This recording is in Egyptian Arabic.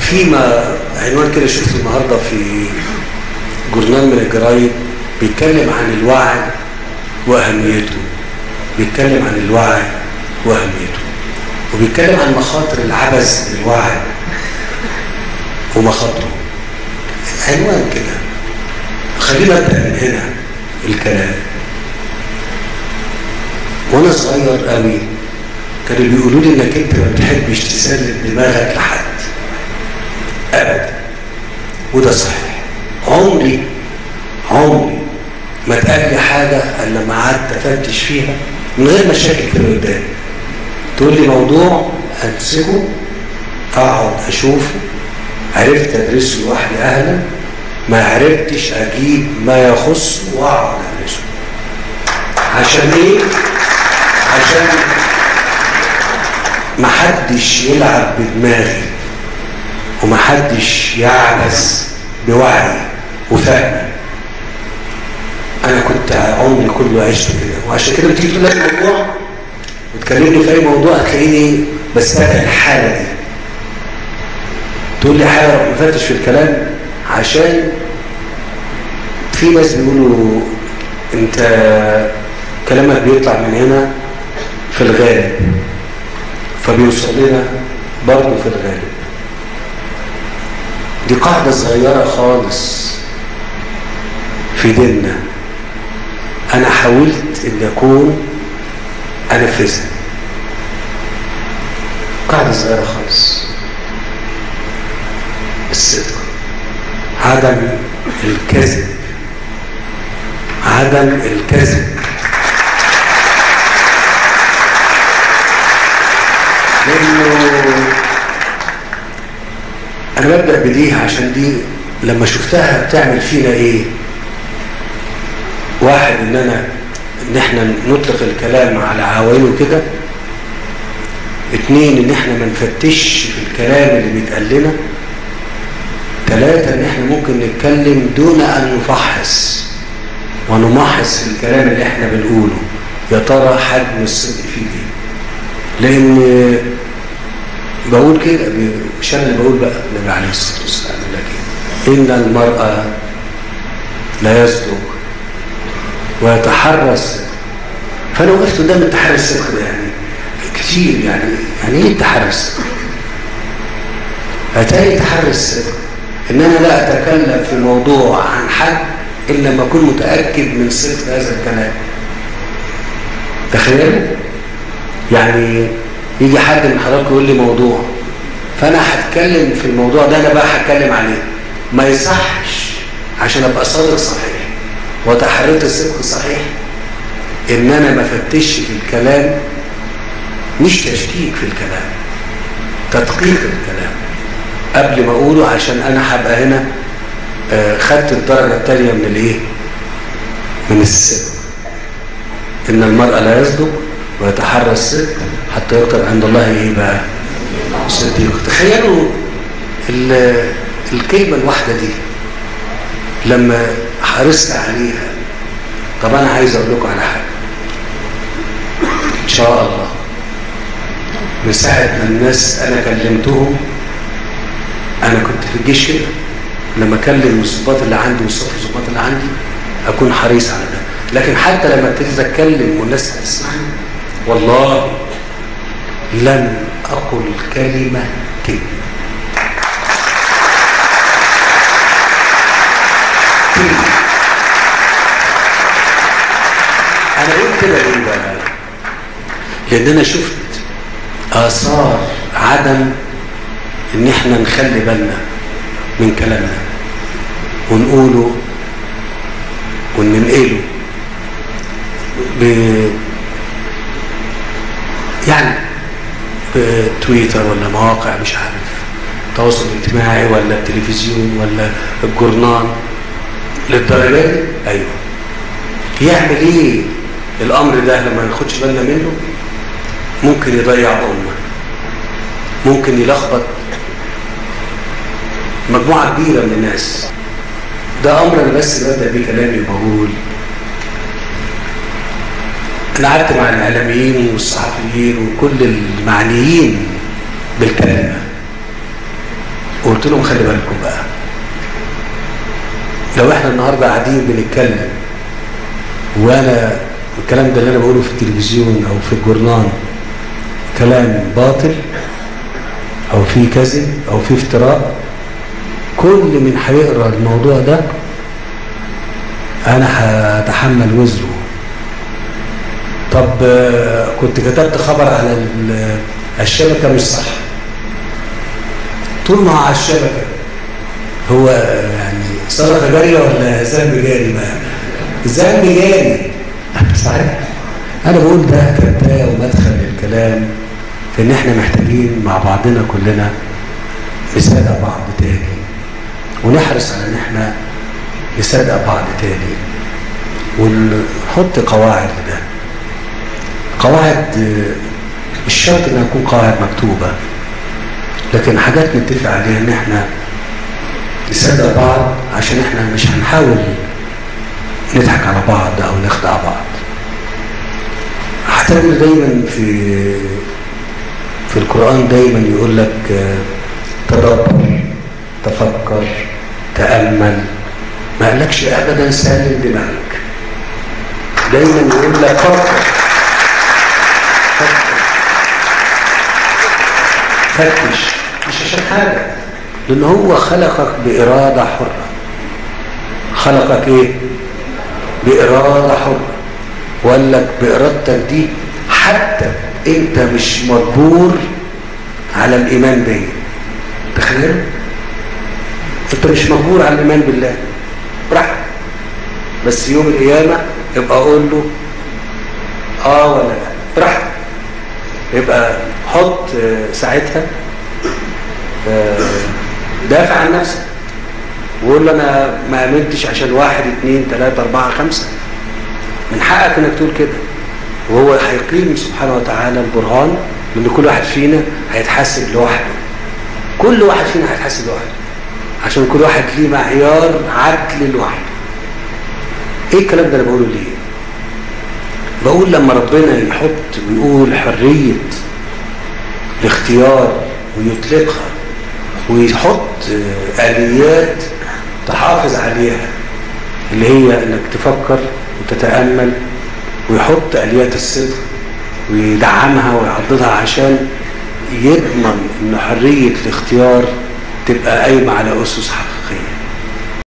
فيما عنوان كده شفته النهارده في جورنال من الجرايد بيتكلم عن الوعي واهميته بيتكلم عن الوعي واهميته وبيتكلم عن مخاطر العبث بالوعي ومخاطره عنوان كده خلينا ابدا من هنا الكلام وانا صغير قوي كانوا بيقولوا لي انك انت ما بتحبش تسلم دماغك لحد ابدا وده صحيح عمري عمري ما اتقال لي حاجه الا لما قعدت افتش فيها من غير مشاكل كده قدامي تقول لي موضوع امسكه اقعد اشوفه عرفت ادرسه لوحدي اهلا ما عرفتش اجيب ما يخص واقعد ادرسه عشان ايه عشان ما حدش يلعب بدماغي وما حدش يعبث بوعي وفهمي انا كنت عمري كله عشت كده وعشان كده بتيجي تقول لك موضوع وتكلمني في اي موضوع هتلاقيني بستدعي الحاله دي تقول لي حاجه اروح مفتش في الكلام عشان في ناس بيقولوا انت كلامك بيطلع من هنا في الغالب فبيوصل لنا برضه في الغالب دي قاعدة صغيرة خالص في ديننا أنا حاولت إن أكون أنفذها قاعدة صغيرة خالص الصدق عدم الكذب عدم الكذب لانه انا ببدا بدي عشان دي لما شفتها بتعمل فينا ايه واحد ان انا ان احنا نطلق الكلام على عوائله كده اتنين ان احنا ما نفتش في الكلام اللي بيتقال لنا ثلاثة ان احنا ممكن نتكلم دون ان نفحص ونمحص في الكلام اللي احنا بنقوله يا ترى حجم الصدق فيه ايه لان بقول كده مش انا اللي بقول بقى النبي عليه الصلاه والسلام لك ان المراه لا يصدق ويتحرى الصدق فانا وقفت قدام التحري الصدق ده يعني كتير يعني يعني ايه التحري الصدق؟ اتاري تحري الصدق ان انا لا اتكلم في موضوع عن حد الا لما اكون متاكد من صدق هذا الكلام تخيلوا يعني يجي حد من حضراتكم يقول لي موضوع فانا هتكلم في الموضوع ده انا بقى هتكلم عليه ما يصحش عشان ابقى صادق صحيح وتحريت الصدق صحيح ان انا ما فتش في الكلام مش تشكيك في الكلام تدقيق الكلام قبل ما اقوله عشان انا هبقى هنا آه خدت الدرجه الثانيه من الايه من الصدق ان المراه لا يصدق ويتحرى الصدق حتى يكتب عند الله ايه بقى صديق تخيلوا الكلمة الواحدة دي لما حرصت عليها طب انا عايز اقول لكم على حاجة ان شاء الله من ساعة ما الناس انا كلمتهم انا كنت في الجيش كده لما اكلم الضباط اللي عندي والصف الضباط اللي عندي اكون حريص على ده لكن حتى لما ابتديت اتكلم والناس هتسمعني والله لن أقل كلمة كذب أنا قلت كده ليه بقى؟ لأن أنا شفت آثار عدم إن إحنا نخلي بالنا من كلامنا ونقوله وننقله ب يعني بتويتر ولا مواقع مش عارف التواصل الاجتماعي ولا التلفزيون ولا الجورنال للدرجه دي ايوه يعمل ايه الامر ده لما ناخدش بالنا منه ممكن يضيع امه ممكن يلخبط مجموعه كبيره من الناس ده امر انا بس ببدا بيه كلامي وبقول انا قعدت مع الاعلاميين والصحفيين وكل المعنيين بالكلمه قلت لهم خلي بالكم بقى لو احنا النهارده قاعدين بنتكلم وانا الكلام ده اللي انا بقوله في التلفزيون او في الجورنال كلام باطل او في كذب او في افتراء كل من هيقرا الموضوع ده انا هتحمل وزره طب كنت كتبت خبر على الشبكه مش صح طول ما هو على الشبكه هو يعني صدقه جاريه ولا ذنب جاري بقى ذنب جاري صحيح انا بقول ده كبدايه ومدخل للكلام في ان احنا محتاجين مع بعضنا كلنا نصدق بعض تاني ونحرص على ان احنا نصدق بعض تاني ونحط قواعد لده قواعد مش شرط انها تكون قواعد مكتوبة لكن حاجات نتفق عليها ان احنا نصدق بعض عشان احنا مش هنحاول نضحك على بعض او نخدع بعض هتلاقي دايما في في القرآن دايما يقول لك تدبر تفكر تأمل ما قالكش ابدا سلم دماغك دايما يقول لك فكر فتش مش عشان حاجة لأن هو خلقك بإرادة حرة خلقك إيه؟ بإرادة حرة وقال لك بإرادتك دي حتى أنت مش مجبور على الإيمان بيا تخيل؟ أنت مش مجبور على الإيمان بالله براحتك بس يوم القيامة يبقى أقول له آه ولا لا براحتك يبقى حط ساعتها دافع عن نفسك وقول له انا ما امنتش عشان واحد اثنين ثلاثة اربعة خمسة من حقك انك تقول كده وهو هيقيم سبحانه وتعالى البرهان لان كل واحد فينا هيتحاسب لوحده كل واحد فينا هيتحاسب لوحده عشان كل واحد ليه معيار عدل لوحده ايه الكلام ده انا بقوله ليه بقول لما ربنا يحط ويقول حرية الاختيار ويطلقها ويحط آليات تحافظ عليها اللي هي انك تفكر وتتأمل ويحط آليات الصدق ويدعمها ويعضدها عشان يضمن ان حرية الاختيار تبقى قايمة على أسس حق